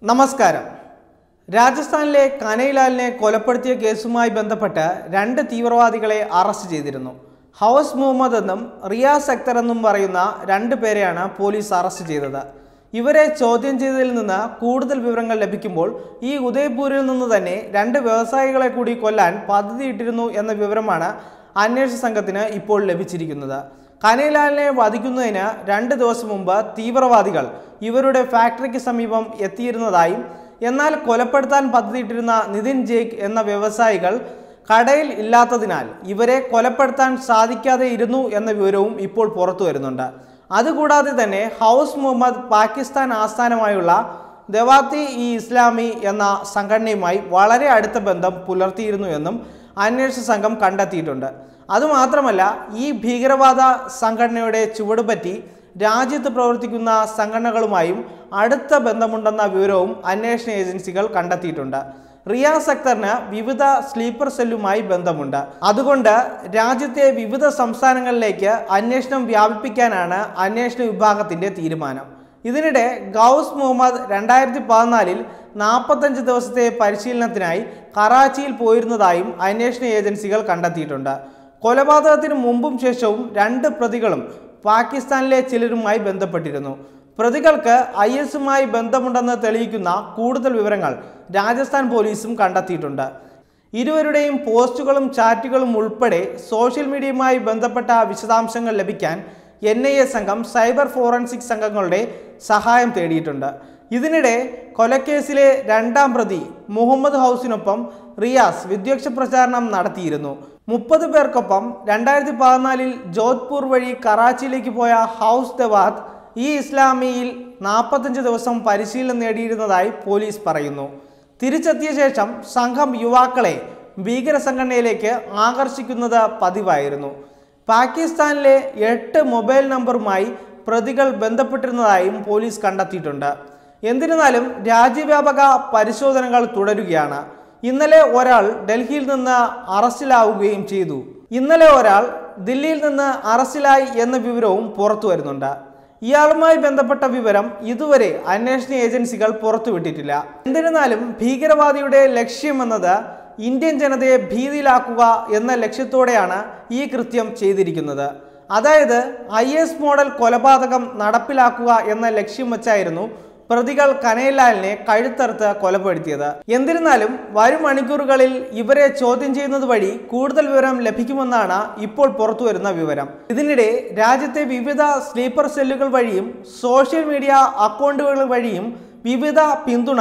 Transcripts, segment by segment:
നമസ്കാരം രാജസ്ഥാനിലെ കനൈലാലിനെ കൊലപ്പെടുത്തിയ കേസുമായി ബന്ധപ്പെട്ട് രണ്ട് തീവ്രവാദികളെ അറസ്റ്റ് ചെയ്തിരുന്നു ഹൗസ് മുഹമ്മദ് എന്നും റിയാസ് അക്തർ എന്നും പറയുന്ന രണ്ട് പേരെയാണ് പോലീസ് അറസ്റ്റ് ചെയ്തത് ഇവരെ ചോദ്യം ചെയ്തതിൽ നിന്ന് കൂടുതൽ വിവരങ്ങൾ ലഭിക്കുമ്പോൾ ഈ ഉദയ്പൂരിൽ നിന്ന് തന്നെ രണ്ട് വ്യവസായികളെ കൂടി കൊല്ലാൻ പദ്ധതിയിട്ടിരുന്നു എന്ന വിവരമാണ് അന്വേഷണ സംഘത്തിന് ഇപ്പോൾ ലഭിച്ചിരിക്കുന്നത് കനൈലാലിനെ വധിക്കുന്നതിന് രണ്ട് ദിവസം മുമ്പ് തീവ്രവാദികൾ ഇവരുടെ ഫാക്ടറിക്ക് സമീപം എത്തിയിരുന്നതായും എന്നാൽ കൊലപ്പെടുത്താൻ പദ്ധതിയിട്ടിരുന്ന നിതിൻ ജേക്ക് എന്ന വ്യവസായികൾ കടയിൽ ഇല്ലാത്തതിനാൽ ഇവരെ കൊലപ്പെടുത്താൻ സാധിക്കാതെ ഇരുന്നു എന്ന വിവരവും ഇപ്പോൾ പുറത്തു വരുന്നുണ്ട് അതുകൂടാതെ തന്നെ ഹൗസ് മുഹമ്മദ് പാകിസ്ഥാൻ ആസ്ഥാനമായുള്ള ദവാത്തി ഇ ഇസ്ലാമി എന്ന സംഘടനയുമായി വളരെ അടുത്ത ബന്ധം പുലർത്തിയിരുന്നു എന്നും അന്വേഷണ സംഘം കണ്ടെത്തിയിട്ടുണ്ട് അതുമാത്രമല്ല ഈ ഭീകരവാദ സംഘടനയുടെ ചുവടുപറ്റി രാജ്യത്ത് പ്രവർത്തിക്കുന്ന സംഘടനകളുമായും അടുത്ത ബന്ധമുണ്ടെന്ന വിവരവും അന്വേഷണ ഏജൻസികൾ കണ്ടെത്തിയിട്ടുണ്ട് റിയാസ് അക്തറിന് വിവിധ സ്ലീപ്പർ സെല്ലുമായി ബന്ധമുണ്ട് അതുകൊണ്ട് രാജ്യത്തെ വിവിധ സംസ്ഥാനങ്ങളിലേക്ക് അന്വേഷണം വ്യാപിപ്പിക്കാനാണ് അന്വേഷണ വിഭാഗത്തിന്റെ തീരുമാനം ഇതിനിടെ ഗൗസ് മുഹമ്മദ് രണ്ടായിരത്തി പതിനാലിൽ നാൽപ്പത്തഞ്ച് ദിവസത്തെ പരിശീലനത്തിനായി കറാച്ചിയിൽ പോയിരുന്നതായും അന്വേഷണ ഏജൻസികൾ കണ്ടെത്തിയിട്ടുണ്ട് കൊലപാതകത്തിന് മുമ്പും ശേഷവും രണ്ട് പ്രതികളും പാകിസ്ഥാനിലെ ചിലരുമായി ബന്ധപ്പെട്ടിരുന്നു പ്രതികൾക്ക് ഐ എസുമായി ബന്ധമുണ്ടെന്ന് തെളിയിക്കുന്ന കൂടുതൽ വിവരങ്ങൾ രാജസ്ഥാൻ പോലീസും കണ്ടെത്തിയിട്ടുണ്ട് ഇരുവരുടെയും പോസ്റ്റുകളും ചാറ്റുകളും ഉൾപ്പെടെ സോഷ്യൽ മീഡിയയുമായി ബന്ധപ്പെട്ട വിശദാംശങ്ങൾ ലഭിക്കാൻ എൻ ഐ എ സംഘം സൈബർ ഫോറൻസിക് സംഘങ്ങളുടെ സഹായം തേടിയിട്ടുണ്ട് ഇതിനിടെ കൊലക്കേസിലെ രണ്ടാം പ്രതി മുഹമ്മദ് ഹൗസിനൊപ്പം റിയാസ് വിദ്വേഷ പ്രചാരണം നടത്തിയിരുന്നു മുപ്പത് പേർക്കൊപ്പം രണ്ടായിരത്തി പതിനാലിൽ ജോധ്പൂർ വഴി കറാച്ചിയിലേക്ക് പോയ ഹൗസ് ദവാത്ത് ഈ ഇസ്ലാമിയിൽ നാൽപ്പത്തഞ്ച് ദിവസം പരിശീലനം നേടിയിരുന്നതായി പോലീസ് പറയുന്നു തിരിച്ചെത്തിയ ശേഷം സംഘം യുവാക്കളെ ഭീകര സംഘടനയിലേക്ക് ആകർഷിക്കുന്നത് പതിവായിരുന്നു പാകിസ്ഥാനിലെ എട്ട് മൊബൈൽ നമ്പറുമായി പ്രതികൾ ബന്ധപ്പെട്ടിരുന്നതായും പോലീസ് കണ്ടെത്തിയിട്ടുണ്ട് എന്നിരുന്നാലും രാജ്യവ്യാപക പരിശോധനകൾ തുടരുകയാണ് ഇന്നലെ ഒരാൾ ഡൽഹിയിൽ നിന്ന് അറസ്റ്റിലാവുകയും ചെയ്തു ഇന്നലെ ഒരാൾ ദില്ലിയിൽ നിന്ന് അറസ്റ്റിലായി എന്ന വിവരവും പുറത്തു വരുന്നുണ്ട് ഇയാളുമായി ബന്ധപ്പെട്ട വിവരം ഇതുവരെ അന്വേഷണ ഏജൻസികൾ പുറത്തുവിട്ടിട്ടില്ല എന്നിരുന്നാലും ഭീകരവാദിയുടെ ലക്ഷ്യമെന്നത് ഇന്ത്യൻ ജനതയെ ഭീതിയിലാക്കുക എന്ന ലക്ഷ്യത്തോടെയാണ് ഈ കൃത്യം ചെയ്തിരിക്കുന്നത് അതായത് ഐ എസ് മോഡൽ കൊലപാതകം നടപ്പിലാക്കുക എന്ന ലക്ഷ്യം വച്ചായിരുന്നു പ്രതികൾ കനൈലാലിനെ കഴുത്തറുത്ത് കൊലപ്പെടുത്തിയത് എന്നിരുന്നാലും വരും മണിക്കൂറുകളിൽ ഇവരെ ചോദ്യം ചെയ്യുന്നത് വഴി കൂടുതൽ വിവരം ലഭിക്കുമെന്നാണ് ഇപ്പോൾ പുറത്തുവരുന്ന വിവരം ഇതിനിടെ രാജ്യത്തെ വിവിധ സ്ലീപ്പർ സെല്ലുകൾ വഴിയും സോഷ്യൽ മീഡിയ അക്കൗണ്ടുകൾ വഴിയും വിവിധ പിന്തുണ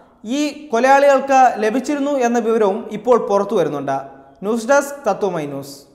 ഈ കൊലയാളികൾക്ക് ലഭിച്ചിരുന്നു എന്ന വിവരവും ഇപ്പോൾ പുറത്തു വരുന്നുണ്ട് ന്യൂസ് ഡെസ്ക് തത്വമൈ ന്യൂസ്